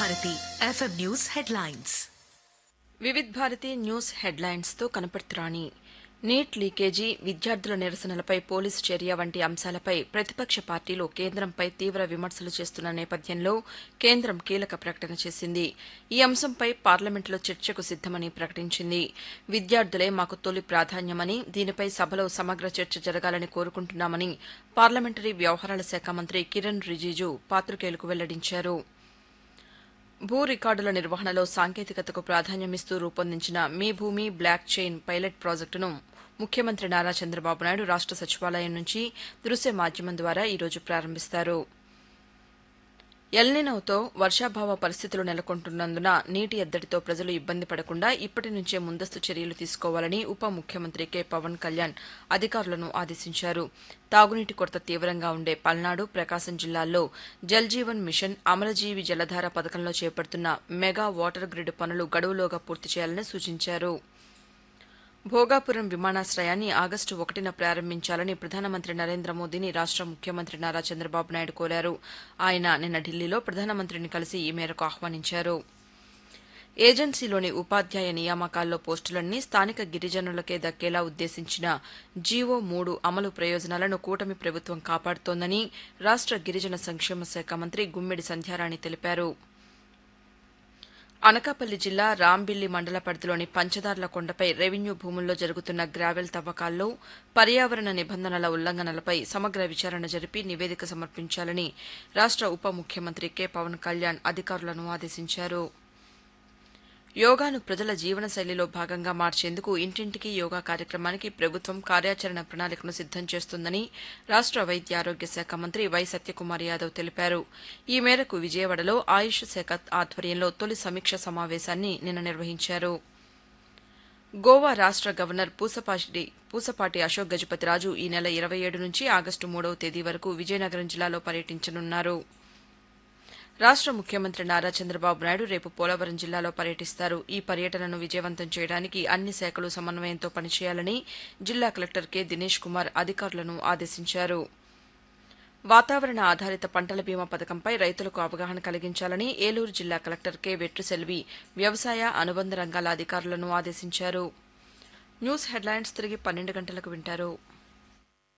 Bharati FM news headlines Vividh Bharati news హెడ్లైన్స్తో కనపడుతురాణి NEET leakage విద్యార్థుల నిరసనలపై పోలీసు చర్య వంటి అంశాలపై ప్రతిపక్ష పార్టీలు కేంద్రంపై తీవ్ర విమర్శలు చేస్తున్న నేపథ్యంలో కేంద్రం కీలక ప్రకటన చేసింది ఈ అంశంపై పార్లమెంట్లో చర్చకు సిద్దమని ప్రకటించింది విద్యార్థులే మాకు తొలి ప్రాధాన్యమని దీనిపై సభలో సమగ్ర చర్చ జరగాలని కోరుకుంటున్నామని పార్లమెంటరీ వ్యవహారాల శాఖ మంత్రి కిరణ్ రిజిజు పాత్రికేయులకు వెల్లడించారు భూ రికార్డుల నిర్వహణలో సాంకేతికతకు ప్రాధాన్యమిస్తూ రూపొందించిన మీ భూమి బ్లాక్ చైన్ పైలట్ ప్రాజెక్టును ముఖ్యమంత్రి నారా చంద్రబాబు నాయుడు రాష్ట సచివాలయం నుంచి దృశ్య మాధ్యమం ద్వారా ఈరోజు ప్రారంభిస్తారు ఎల్నినోతో వర్షాభావ పరిస్థితులు నెలకొంటున్నందున నీటి ఎద్దడితో ప్రజలు ఇబ్బంది పడకుండా ఇప్పటి నుంచే ముందస్తు చర్యలు తీసుకోవాలని ఉప ముఖ్యమంత్రి కె పవన్ కళ్యాణ్ అధికారులను ఆదేశించారు తాగునీటి కొరత తీవ్రంగా ఉండే పల్నాడు ప్రకాశం జిల్లాల్లో జల్ జీవన్ మిషన్ అమరజీవి జలధార పథకంలో చేపడుతున్న మెగా వాటర్ గ్రిడ్ పనులు గడువులోగా పూర్తి చేయాలని సూచించారు భోగాపురం విమానాశ్రయాన్ని ఆగస్టు ఒకటిన ప్రారంభించాలని ప్రధానమంత్రి నరేంద్ర మోదీని రాష్ట ముఖ్యమంత్రి నారా చంద్రబాబు నాయుడు కోరారు ఆయన నిన్న ఢిల్లీలో ప్రధానమంత్రిని కలిసి ఈ మేరకు ఆహ్వానించారు ఏజెన్సీలోని ఉపాధ్యాయ నియామకాల్లో పోస్టులన్నీ స్థానిక గిరిజనులకే దక్కేలా ఉద్దేశించిన జీవో మూడు అమలు ప్రయోజనాలను కూటమి ప్రభుత్వం కాపాడుతోందని రాష్ట గిరిజన సంక్షేమ శాఖ మంత్రి గుమ్మిడి సంధ్యారాణి తెలిపారు అనకాపల్లి జిల్లా రాంబిల్లి మండల పరిధిలోని పంచదార్ల కొండపై రెవెన్యూ భూముల్లో జరుగుతున్న గ్రావెల్ తవ్వకాల్లో పర్యావరణ నిబంధనల ఉల్లంఘనలపై సమగ్ర విచారణ జరిపి నివేదిక సమర్పించాలని రాష్ట ఉప ముఖ్యమంత్రి కె పవన్ కళ్యాణ్ అధికారులను ఆదేశించారు యోగాను ప్రజల జీవనశైలిలో భాగంగా మార్చేందుకు ఇంటింటికి యోగా కార్యక్రమానికి ప్రభుత్వం కార్యాచరణ ప్రణాళికను సిద్దం చేస్తుందని రాష్ట వైద్య ఆరోగ్య శాఖ మంత్రి వై సత్యకుమార్ యాదవ్ తెలిపారు ఈ మేరకు విజయవాడలో ఆయుష్ శాఖ ఆధ్వర్యంలో తొలి సమీక్ష సమావేశాన్ని నిన్న నిర్వహించారు గోవా రాష్ట గవర్నర్ పూసపాటి పూసపాటి అశోక్ గజపతిరాజు ఈ నెల ఇరవై ఏడు నుంచి ఆగస్టు మూడవ తేదీ వరకు విజయనగరం జిల్లాలో పర్యటించనున్నారు రాష్ట ముఖ్యమంత్రి నారా చంద్రబాబు నాయుడు రేపు పోలవరం జిల్లాలో పర్యటిస్తారు ఈ పర్యటనను విజయవంతం చేయడానికి అన్ని శాఖలు సమన్వయంతో పనిచేయాలని జిల్లా కలెక్టర్ కె దినేష్ కుమార్ అధికారులను ఆదేశించారు వాతావరణ ఆధారిత పంటల బీమా పథకంపై రైతులకు అవగాహన కలిగించాలని ఏలూరు జిల్లా కలెక్టర్ కె వెట్రిసెల్వి వ్యవసాయ అనుబంధ రంగాల అధికారులను ఆదేశించారు న్యూస్ హెడ్లైన్స్ తిరిగి పన్నెండు గంటలకు వింటారు